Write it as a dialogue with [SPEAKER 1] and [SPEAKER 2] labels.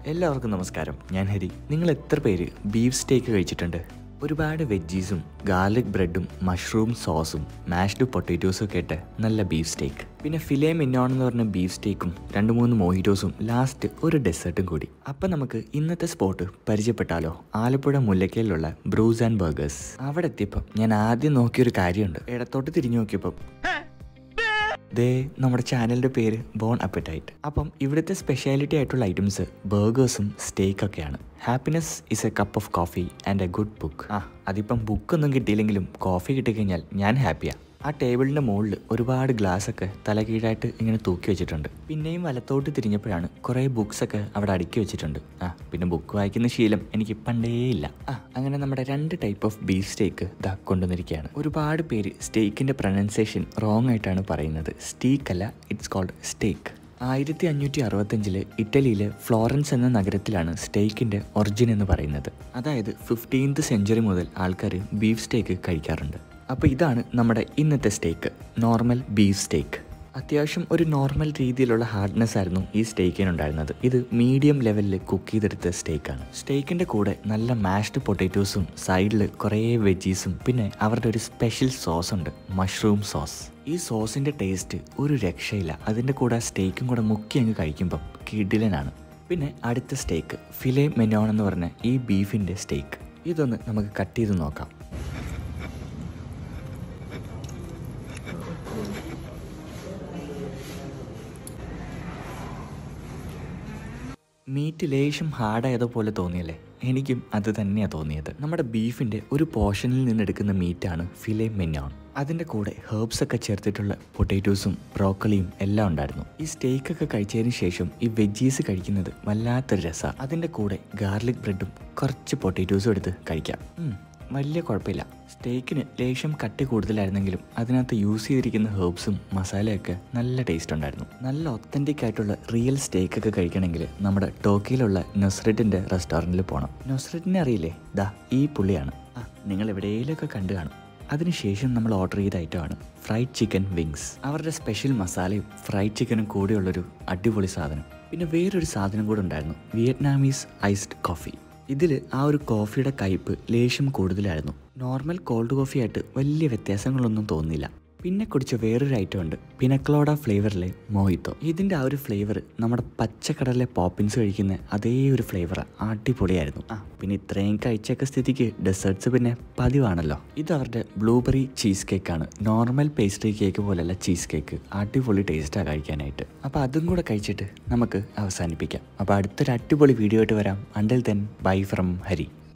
[SPEAKER 1] എല്ലാവർക്കും നമസ്കാരം ഞാൻ ഹരി നിങ്ങൾ എത്ര പേര് ബീഫ് സ്റ്റേക്ക് കഴിച്ചിട്ടുണ്ട് ഒരുപാട് വെജീസും ഗാർലിക് ബ്രെഡും മഷ്റൂം സോസും മാഷ്ഡ് പൊട്ടറ്റോസും ഒക്കെ ഇട്ട് നല്ല ബീഫ് സ്റ്റേക്ക് പിന്നെ ഫിലെ മിന്നോൺ എന്ന് പറഞ്ഞ ബീഫ് സ്റ്റേക്കും രണ്ട് മൂന്ന് മൊഹിറ്റോസും ലാസ്റ്റ് ഒരു ഡെസേർട്ടും കൂടി അപ്പം നമുക്ക് ഇന്നത്തെ സ്പോട്ട് പരിചയപ്പെട്ടാലോ ആലപ്പുഴ മുല്ലക്കയിലുള്ള ബ്രൂസ് ആൻഡ് ബർഗേഴ്സ് അവിടെ എത്തിയപ്പം ഞാൻ ആദ്യം നോക്കിയൊരു കാര്യമുണ്ട് ഇടത്തോട്ട് തിരിഞ്ഞു നോക്കിയപ്പം ദേ നമ്മുടെ ചാനലിന്റെ പേര് ബോൺ അപ്പറ്റൈറ്റ് അപ്പം ഇവിടുത്തെ സ്പെഷ്യാലിറ്റി ആയിട്ടുള്ള ഐറ്റംസ് ബർഗേഴ്സും സ്റ്റേക്കൊക്കെയാണ് happiness is a cup of coffee and a good book ആ അതിപ്പം ബുക്കൊന്നും കിട്ടിയില്ലെങ്കിലും കോഫി കിട്ടിക്കഴിഞ്ഞാൽ ഞാൻ ഹാപ്പിയാണ് ആ ടേബിളിന്റെ മുകളിൽ ഒരുപാട് ഗ്ലാസ് ഒക്കെ തലകീഴായിട്ട് ഇങ്ങനെ തൂക്കി വെച്ചിട്ടുണ്ട് പിന്നെയും വലത്തോട്ട് തിരിഞ്ഞപ്പോഴാണ് കുറേ ബുക്സ് ഒക്കെ അവിടെ അടുക്കി വെച്ചിട്ടുണ്ട് ആ പിന്നെ ബുക്ക് വായിക്കുന്ന ശീലം എനിക്ക് പണ്ടേ ഇല്ല ആ അങ്ങനെ നമ്മുടെ രണ്ട് ടൈപ്പ് ഓഫ് ബീഫ് സ്റ്റേക്ക് ദാ കൊണ്ടുവന്നിരിക്കുകയാണ് ഒരുപാട് പേര് സ്റ്റേക്കിന്റെ പ്രൊനൗൺസിയേഷൻ റോങ് ആയിട്ടാണ് പറയുന്നത് സ്റ്റീക്ക് അല്ല ഇറ്റ്സ് കോൾഡ് സ്റ്റേക്ക് ആയിരത്തി അഞ്ഞൂറ്റി അറുപത്തഞ്ചില് ഇറ്റലിയിലെ ഫ്ലോറൻസ് എന്ന നഗരത്തിലാണ് സ്റ്റേക്കിന്റെ ഒറിജിൻ എന്ന് പറയുന്നത് അതായത് ഫിഫ്റ്റീൻത്ത് സെഞ്ചുറി മുതൽ ആൾക്കാർ ബീഫ് സ്റ്റേക്ക് കഴിക്കാറുണ്ട് അപ്പോൾ ഇതാണ് നമ്മുടെ ഇന്നത്തെ സ്റ്റേക്ക് നോർമൽ ബീഫ് സ്റ്റേക്ക് അത്യാവശ്യം ഒരു നോർമൽ രീതിയിലുള്ള ഹാർഡ്നെസ് ആയിരുന്നു ഈ സ്റ്റേക്കിനുണ്ടായിരുന്നത് ഇത് മീഡിയം ലെവലിൽ കുക്ക് ചെയ്തെടുത്ത സ്റ്റേക്കാണ് സ്റ്റേക്കിൻ്റെ കൂടെ നല്ല മാഷ്ഡ് പൊട്ടാറ്റോസും സൈഡിൽ കുറേ വെജീസും പിന്നെ അവരുടെ ഒരു സ്പെഷ്യൽ സോസ് ഉണ്ട് മഷ്റൂം സോസ് ഈ സോസിൻ്റെ ടേസ്റ്റ് ഒരു രക്ഷയില്ല അതിൻ്റെ കൂടെ സ്റ്റേക്കും കൂടെ മുക്കി അങ്ങ് കഴിക്കുമ്പം കിഡിലനാണ് പിന്നെ അടുത്ത സ്റ്റേക്ക് ഫിലെ മെനോൺ എന്ന് പറഞ്ഞ ഈ ബീഫിൻ്റെ സ്റ്റേക്ക് ഇതൊന്ന് നമുക്ക് കട്ട് ചെയ്ത് നോക്കാം മീറ്റ് ലേശം ഹാർഡായതുപോലെ തോന്നിയല്ലേ എനിക്കും അത് തന്നെയാണ് തോന്നിയത് നമ്മുടെ ബീഫിൻ്റെ ഒരു പോർഷനിൽ നിന്നെടുക്കുന്ന മീറ്റാണ് ഫിലെ മെന്നോൺ അതിൻ്റെ കൂടെ ഹേർബ്സ് ഒക്കെ ചേർത്തിട്ടുള്ള പൊട്ടാറ്റോസും ബ്രോക്കളിയും എല്ലാം ഉണ്ടായിരുന്നു ഈ സ്റ്റേക്ക് ഒക്കെ കഴിച്ചതിന് ശേഷം ഈ വെജീസ് കഴിക്കുന്നത് വല്ലാത്തൊരു രസമാണ് അതിൻ്റെ കൂടെ ഗാർലിക് ബ്രെഡും കുറച്ച് പൊട്ടാറ്റോസും എടുത്ത് കഴിക്കാം ഉം, വലിയ കുഴപ്പമില്ല സ്റ്റേക്കിന് ലേശം കട്ടി കൂടുതലായിരുന്നെങ്കിലും അതിനകത്ത് യൂസ് ചെയ്തിരിക്കുന്ന ഹേർബ്സും മസാലയൊക്കെ നല്ല ടേസ്റ്റ് ഉണ്ടായിരുന്നു നല്ല ഒത്തൻറ്റിക് ആയിട്ടുള്ള റിയൽ സ്റ്റേക്ക് ഒക്കെ കഴിക്കണമെങ്കിൽ നമ്മുടെ ടോക്കിയിലുള്ള നൊസ്രറ്റിൻ്റെ റെസ്റ്റോറൻറ്റിൽ പോകണം നൊസ്രറ്റിനെ അറിയില്ലേ ദാ ഈ പുള്ളിയാണ് ആ നിങ്ങൾ എവിടെയെങ്കിലുമൊക്കെ കണ്ടു കാണും അതിനുശേഷം നമ്മൾ ഓർഡർ ചെയ്ത ഐറ്റമാണ് ഫ്രൈഡ് ചിക്കൻ വിങ്സ് അവരുടെ സ്പെഷ്യൽ മസാലയും ഫ്രൈഡ് ചിക്കനും കൂടെയുള്ളൊരു അടിപൊളി സാധനം പിന്നെ വേറൊരു സാധനം കൂടെ ഉണ്ടായിരുന്നു വിയറ്റ്നാമീസ് ഐസ്ഡ് കോഫി ഇതിൽ ആ ഒരു കോഫിയുടെ കയ്പ് ലേശം കൂടുതലായിരുന്നു നോർമൽ കോൾഡ് കോഫി ആയിട്ട് വലിയ വ്യത്യാസങ്ങളൊന്നും തോന്നിയില്ല പിന്നെ കുടിച്ച വേറൊരു ഐറ്റം ഉണ്ട് പിനക്ലോഡ ഫ്ലേവറിലെ മോഹിത്തോ ഇതിൻ്റെ ആ ഒരു ഫ്ലേവർ നമ്മുടെ പച്ചക്കടലിലെ പോപ്പിൻസ് കഴിക്കുന്ന അതേ ഒരു ഫ്ലേവറാണ് അടിപൊളിയായിരുന്നു ആ പിന്നെ ഇത്രയും കഴിച്ചൊക്കെ സ്ഥിതിക്ക് ഡെസേർട്ട്സ് പിന്നെ പതിവാണല്ലോ ഇത് അവരുടെ ബ്ലൂബെറി ചീസ് കേക്കാണ് നോർമൽ പേസ്ട്രി കേക്ക് പോലെയല്ല ചീസ് കേക്ക് അടിപൊളി ടേസ്റ്റാണ് കഴിക്കാനായിട്ട് അപ്പോൾ അതും കൂടെ കഴിച്ചിട്ട് നമുക്ക് അവസാനിപ്പിക്കാം അപ്പോൾ അടുത്തൊരു അടിപൊളി വീഡിയോ ആയിട്ട് വരാം until then bye from Hari